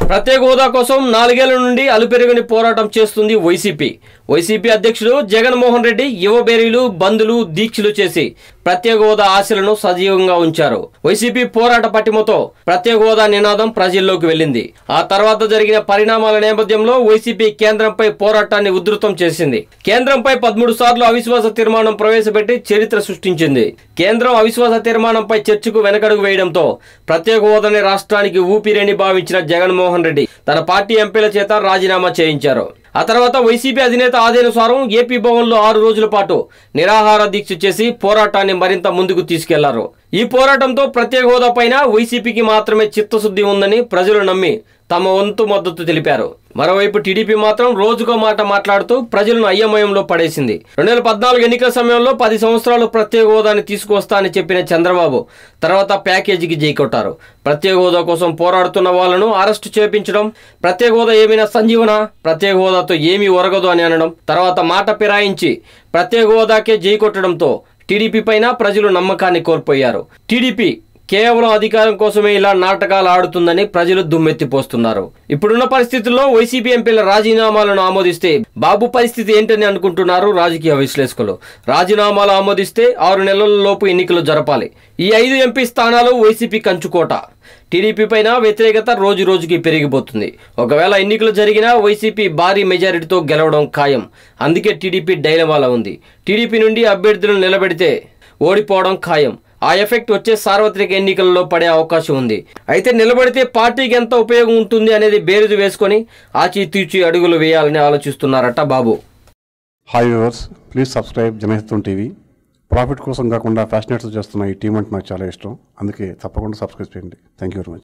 ప్రత్యేక హోదా కోసం నాలుగేళ్ల నుండి అలుపెరుగని పోరాటం చేస్తుంది వైసీపీ వైసీపీ అధ్యక్షుడు జగన్మోహన్ రెడ్డి యువబేరీలు బంధులు దీక్షలు చేసి ప్రత్యేక హోదా ఆశలను సజీవంగా ఉంచారు వైసీపీ పోరాట పటిమతో ప్రత్యేక హోదా నినాదం ప్రజల్లోకి వెళ్ళింది ఆ తర్వాత జరిగిన పరిణామాల నేపథ్యంలో వైసీపీ కేంద్రంపై పోరాటాన్ని ఉధృతం చేసింది కేంద్రంపై పదమూడు సార్లు అవిశ్వాస తీర్మానం ప్రవేశపెట్టి చరిత్ర సృష్టించింది కేంద్రం అవిశ్వాస తీర్మానంపై చర్చకు వెనకడుగు వేయడంతో ప్రత్యేక హోదాని రాష్ట్రానికి ఊపిరిని భావించిన జగన్మోహన్ రెడ్డి తన పార్టీ ఎంపీల చేత రాజీనామా చేయించారు ఆ తర్వాత వైసీపీ అధినేత ఆదేనుసారం ఏపీ భవన్లో ఆరు రోజుల పాటు నిరాహార దీక్ష చేసి పోరాటాన్ని మరింత ముందుకు తీసుకెళ్లారు ఈ పోరాటంతో ప్రత్యేక హోదా పైన వైసీపీకి మాత్రమే చిత్తశుద్ధి ఉందని ప్రజలు నమ్మి తమ వంతు మద్దతు తెలిపారు మరోవైపు టీడీపీ మాత్రం రోజుకో మాట మాట్లాడుతూ ప్రజలను అయ్యమయంలో పడేసింది రెండు వేల పద్నాలుగు ఎన్నికల సమయంలో పది సంవత్సరాలు ప్రత్యేక హోదాని తీసుకువస్తా అని చెప్పిన చంద్రబాబు తర్వాత ప్యాకేజీకి జైకొట్టారు ప్రత్యేక హోదా కోసం పోరాడుతున్న వాళ్ళను అరెస్టు చేపించడం ప్రత్యేక హోదా ఏమైనా సంజీవన ప్రత్యేక హోదాతో ఏమీ ఒరగదు అని అనడం తర్వాత మాట పిరాయించి ప్రత్యేక హోదాకే జై కొట్టడంతో టీడీపీ పైన ప్రజలు నమ్మకాన్ని కోల్పోయారు టీడీపీ కేవలం అధికారం కోసమే ఇలా నాటకాలు ఆడుతుందని ప్రజలు దుమ్మెత్తిపోస్తున్నారు ఇప్పుడున్న పరిస్థితుల్లో వైసీపీ ఎంపీల రాజీనామాలను ఆమోదిస్తే బాబు పరిస్థితి ఏంటని అనుకుంటున్నారు రాజకీయ విశ్లేషకులు రాజీనామాలు ఆమోదిస్తే ఆరు నెలల లోపు ఎన్నికలు జరపాలి ఈ ఐదు ఎంపీ స్థానాలు వైసీపీ కంచుకోట టీడీపీ పైన వ్యతిరేకత రోజు రోజుకి పెరిగిపోతుంది ఒకవేళ ఎన్నికలు జరిగినా వైసీపీ భారీ మెజారిటీతో గెలవడం ఖాయం అందుకే టీడీపీ డైలమాలో ఉంది టీడీపీ నుండి అభ్యర్థులను నిలబెడితే ఓడిపోవడం ఖాయం ఆ ఎఫెక్ట్ వచ్చే సార్వత్రిక ఎన్నికల్లో పడే అవకాశం ఉంది అయితే నిలబడితే పార్టీకి ఎంత ఉపయోగం ఉంటుంది అనేది బేరుదు వేసుకొని ఆచితూచి అడుగులు వేయాలని ఆలోచిస్తున్నారట బాబు hi viewers please subscribe Janahitam TV profit కోసం కాకుండా ఫ్యాషనేట్స్ చేస్తున్న ఈ టీం అంటే నాకు చాలా ఇష్టం అందుకే తప్పకుండా సబ్స్క్రైబ్ చేయండి థ్యాంక్ యూ వెరీ మచ్